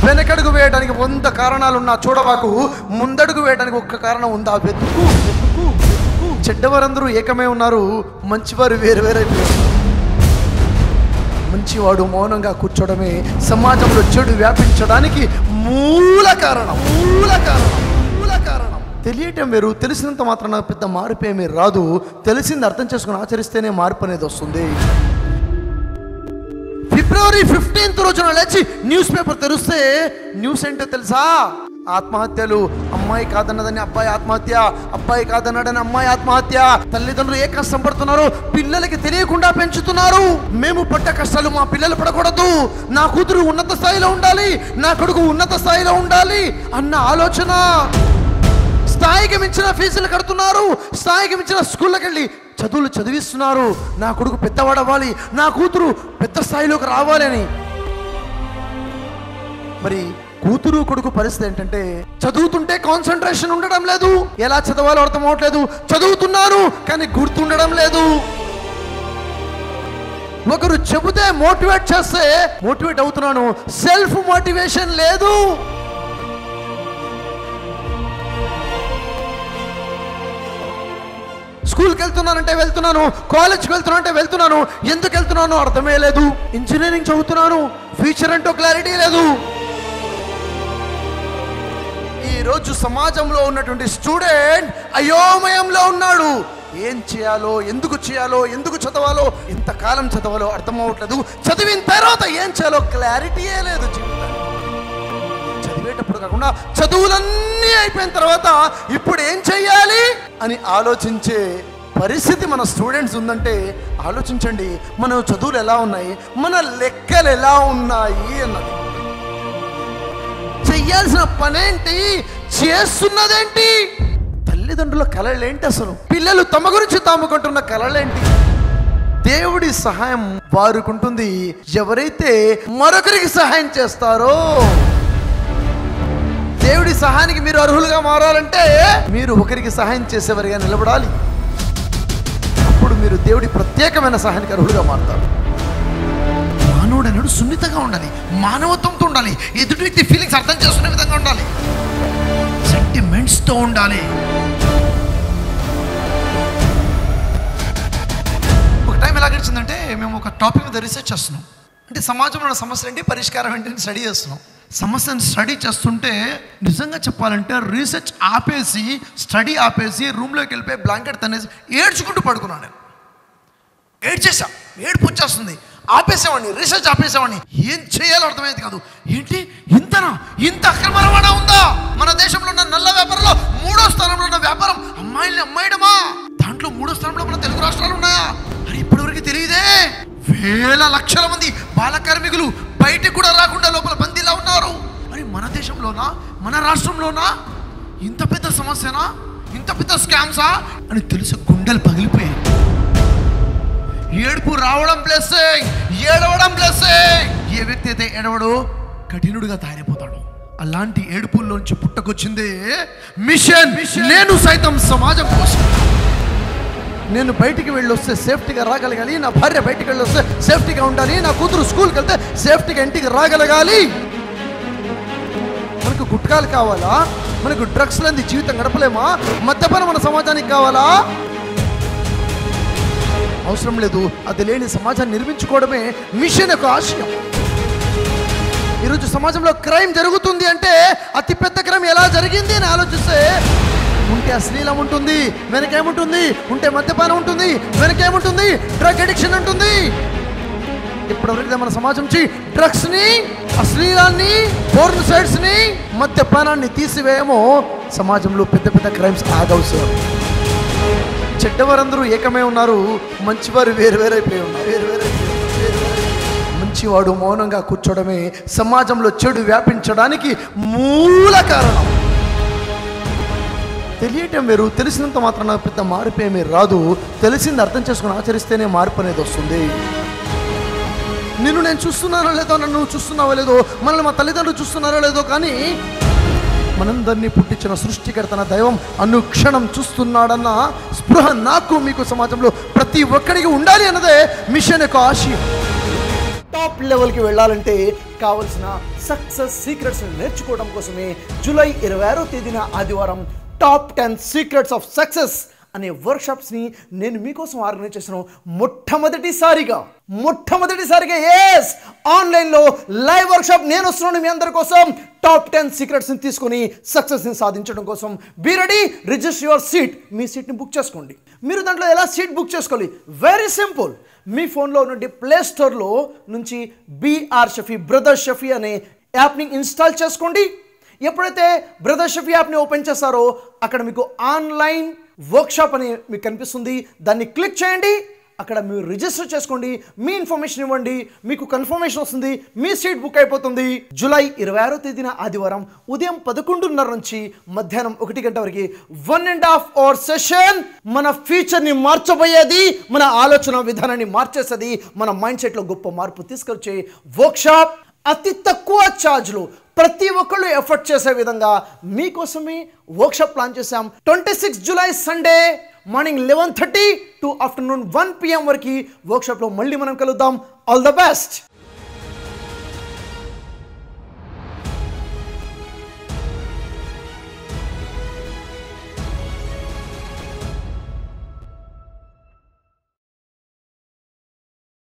వెనకడుగు వేయడానికి వంద కారణాలున్నా చూడబాకు ముందడుగు వేయడానికి ఒక్క కారణం ఉందా వెతుకు వెతుకు వెతుకు చెడ్డవారందరూ ఏకమే ఉన్నారు మంచివారు వేరు వేరైపోయారు మంచివాడు మౌనంగా కూర్చోవడమే సమాజంలో చెడు వ్యాపించడానికి మూల కారణం మూల కారణం మూల కారణం తెలియటం వేరు తెలిసినంత మాత్రాన పెద్ద మార్పు ఏమీ రాదు తెలిసింది అర్థం చేసుకుని ఆచరిస్తేనే మార్పు అనేది వస్తుంది ఫిబ్రవరి ఫిఫ్టీన్త్ రోజున లేచి న్యూస్ పేపర్ తెరిస్తే న్యూస్ ఏంటో తెలుసా ఆత్మహత్యలు అమ్మాయి కాదన్నదని అబ్బాయి ఆత్మహత్య అబ్బాయి కాదన్నాడని అమ్మాయి ఆత్మహత్య తల్లిదండ్రులు ఏ కష్టం పడుతున్నారు పిల్లలకి తెలియకుండా పెంచుతున్నారు మేము పడ్డ కష్టాలు మా పిల్లలు పడకూడదు నా కూతురు ఉన్నత స్థాయిలో ఉండాలి నా కొడుకు ఉన్నత స్థాయిలో ఉండాలి అన్న ఆలోచన స్థాయికి మించిన ఫీజులు కడుతున్నారు స్థాయికి మించిన స్కూళ్ళకి వెళ్ళి చదువులు చదివిస్తున్నారు నా కొడుకు పెద్దవాడవ్వాలి నా కూతురు పెద్ద స్థాయిలోకి రావాలి అని మరి కూతురు కొడుకు పరిస్థితి ఏంటంటే చదువుతుంటే కాన్సన్ట్రేషన్ ఉండడం లేదు ఎలా చదవాలో అర్థం అవట్లేదు చదువుతున్నాను కానీ గుర్తుండడం లేదు ఒకరు చెబితే మోటివేట్ చేస్తే మోటివేట్ అవుతున్నాను సెల్ఫ్ మోటివేషన్ లేదు స్కూల్కి వెళ్తున్నానంటే వెళ్తున్నాను కాలేజ్కి వెళ్తున్నానంటే వెళ్తున్నాను ఎందుకు వెళ్తున్నాను అర్థమే లేదు ఇంజనీరింగ్ చదువుతున్నాను ఫ్యూచర్ అంటూ క్లారిటీ లేదు ఈ రోజు సమాజంలో ఉన్నటువంటి స్టూడెంట్ అయోమయంలో ఉన్నాడు ఏం చేయాలో ఎందుకు చేయాలో ఎందుకు చదవాలో ఇంతకాలం చదవాలో అర్థం అవ్వట్లేదు చదివిన తర్వాత ఏం చేయాలో క్లారిటీయే లేదు జీవితానికి చదివేటప్పుడు కాకుండా చదువులన్నీ అయిపోయిన తర్వాత ఇప్పుడు ఏం చెయ్యాలి అని ఆలోచించే పరిస్థితి మన స్టూడెంట్స్ ఉందంటే ఆలోచించండి మన చదువులు ఎలా ఉన్నాయి మన లెక్కలు ఎలా ఉన్నాయి అన్నది చెయ్యాల్సిన పనేంటి చేస్తున్నదేంటి తల్లిదండ్రుల కళలేంటి అసలు పిల్లలు తమ గురించి తాము కొంటున్న కళలేంటి దేవుడి సహాయం వారికి ఉంటుంది ఎవరైతే మరొకరికి సహాయం చేస్తారో దేవుడి సహాయానికి మీరు అర్హులుగా మారాలంటే మీరు ఒకరికి సహాయం చేసేవారిగా నిలబడాలి అప్పుడు మీరు దేవుడి ప్రత్యేకమైన సహాయానికి అర్హులుగా మారుతారు మానవుడు అనేది సున్నితంగా ఉండాలి మానవత్వంతో ఉండాలి ఎదుటి వ్యక్తి ఫీలింగ్స్ అర్థం చేసుకునే విధంగా ఉండాలి సెంటిమెంట్స్తో ఉండాలి ఒక టైం ఎలా గడిచిందంటే మేము ఒక టాపిక్ మీద రీసెర్చ్ చేస్తున్నాం అంటే సమాజంలో ఉన్న సమస్యలు ఏంటి పరిష్కారం ఏంటి అని స్టడీ చేస్తున్నాం సమస్యను స్టడీ చేస్తుంటే నిజంగా చెప్పాలంటే రీసెర్చ్ ఆపేసి స్టడీ ఆపేసి రూమ్లోకి వెళ్ళిపోయి బ్లాంకెట్ తనేసి ఏడ్చుకుంటూ పడుకున్నాను నేను ఏడ్చేసా ఏడుపు వచ్చేస్తుంది ఆపేసేవాడిని రీసెర్చ్ ఆపేసేవాడిని ఏం చేయాలో అర్థమైంది కాదు ఏంటి ఇంతనా ఇంత అక్రమ రవాణా ఉందా మన దేశంలో ఉన్న నల్ల వ్యాపారంలో మూడో స్థానంలో ఉన్న వ్యాపారం అమ్మాయిల్ని అమ్మాయిడమా దాంట్లో మూడో స్థానంలో మన తెలుగు రాష్ట్రాలు ఉన్నాయా అరే ఇప్పటివరకు తెలియదే వేల లక్షల మంది బాల కార్మికులు బయటికి కూడా రాకుండా లోపల బందీలా ఉన్నారు అరే మన దేశంలోనా మన రాష్ట్రంలోనా ఇంత పెద్ద సమస్యనా ఇంత పెద్ద స్కామ్సా అని తెలిసి గుండెలు పగిలిపోయాయి ఏడుపు రావడం ప్లస్ ఏడవడం ప్లస్ ఏ వ్యక్తి అయితే ఏడవడో కఠినుడిగా తయారైపోతాడు అలాంటి ఏడుపుల్లోంచి పుట్టకొచ్చిందే మిషన్ నేను సైతం సమాజం కోసం నేను బయటికి వెళ్ళి వస్తే సేఫ్టీగా రాగలగాలి నా భార్య బయటికి వెళ్ళి వస్తే సేఫ్టీగా ఉండాలి నా కూతురు స్కూల్కి వెళ్తే సేఫ్టీగా ఇంటికి రాగలగాలి మనకు గుట్కాలు కావాలా మనకు డ్రగ్స్ లేని జీవితం గడపలేమా మద్యపానం మన సమాజానికి కావాలా అవసరం లేదు అది లేని సమాజాన్ని నిర్మించుకోవడమే మిషన్ యొక్క ఆశయం ఈరోజు సమాజంలో క్రైమ్ జరుగుతుంది అంటే అతిపెద్ద క్రైమ్ ఎలా జరిగింది అని ఆలోచిస్తే ఉంటే అశ్లీలం ఉంటుంది వెనకేముంటుంది ఉంటే మద్యపానం ఉంటుంది వెనకేముంటుంది డ్రగ్ అడిక్షన్ ఉంటుంది ఇప్పటివరకు మన సమాజం నుంచి డ్రగ్స్ ని అశ్లీలాన్ని పోర్న్ సైడ్స్ ని మద్యపానాన్ని తీసివేయమో సమాజంలో పెద్ద పెద్ద క్రైమ్స్ ఆగవు సార్ చెడ్డవారందరూ ఏకమే ఉన్నారు మంచివారు వేరు వేరైపోయి ఉన్నారు వేరు వేరైపోయి ఉన్నారు. వేరు వేరైపోయి. మంచివాడు మౌనంగా కూర్చోవడమే సమాజంలో చెడు వ్యాపించడానికి మూల కారణం తెలియటం వేరు తెలిసినంత మాత్రాన పెద్ద మార్పు ఏమీ రాదు తెలిసింది అర్థం చేసుకుని ఆచరిస్తేనే మార్పు అనేది వస్తుంది నిన్ను నేను చూస్తున్నానో లేదో నన్ను నువ్వు చూస్తున్నావో లేదో మనల్ని మా తల్లిదండ్రులు చూస్తున్నారో లేదో కానీ మనందరినీ పుట్టించిన సృష్టికర్తన దైవం అనుక్షణం చూస్తున్నాడన్న స్పృహ నాకు మీకు సమాజంలో ప్రతి ఒక్కడికి ఉండాలి అన్నదే మిషన్ యొక్క ఆశయం టాప్ లెవెల్కి వెళ్ళాలంటే కావలసిన సక్సెస్ సీక్రెట్స్ నేర్చుకోవడం కోసమే జూలై ఇరవై ఆరో తేదీన ఆదివారం top ten secrets of success అనే వర్క్షాప్స్ని నేను మీకోసం ఆర్గనైజ్ చేసిన మొట్టమొదటిసారిగా మొట్టమొదటిసారిగా ఎస్ ఆన్లైన్లో లైవ్ వర్క్షాప్ నేను వస్తున్నాను మీ అందరి కోసం టాప్ టెన్ సీక్రెట్స్ని తీసుకొని సక్సెస్ని సాధించడం కోసం be ready register your seat మీ సీట్ని బుక్ చేసుకోండి మీరు దాంట్లో ఎలా సీట్ బుక్ చేసుకోవాలి వెరీ సింపుల్ మీ ఫోన్లో నుండి ప్లే స్టోర్లో నుంచి బీఆర్ షఫీ బ్రదర్ షఫీ అనే యాప్ని ఇన్స్టాల్ చేసుకోండి ఎప్పుడైతే బ్రదర్ షఫీ యాప్ని ఓపెన్ చేస్తారో అక్కడ మీకు ఆన్లైన్ వర్క్షాప్ అని మీకు కనిపిస్తుంది దాన్ని క్లిక్ చేయండి అక్కడ మీరు రిజిస్టర్ చేసుకోండి మీ ఇన్ఫర్మేషన్ ఇవ్వండి మీకు కన్ఫర్మేషన్ వస్తుంది మీ సీట్ బుక్ అయిపోతుంది జూలై ఇరవై ఆరో తేదీన ఆదివారం ఉదయం పదకొండున్నర నుంచి మధ్యాహ్నం ఒకటి గంట వరకు one and half hour session మన ఫ్యూచర్ని మార్చబోయేది మన ఆలోచన విధానాన్ని మార్చేసేది మన మైండ్ సెట్లో గొప్ప మార్పు తీసుకొచ్చే వర్క్షాప్ అతి తక్కువ ఛార్జ్లు ప్రతి ఒక్కళ్ళు ఎఫర్ట్ చేసే విధంగా మీకోసమే వర్క్షాప్ ప్లాన్ చేశాం twenty six July Sunday morning eleven thirty to afternoon one PM వరకు వర్క్షాప్లో మళ్ళీ మనం కలుద్దాం ఆల్ ద బెస్ట్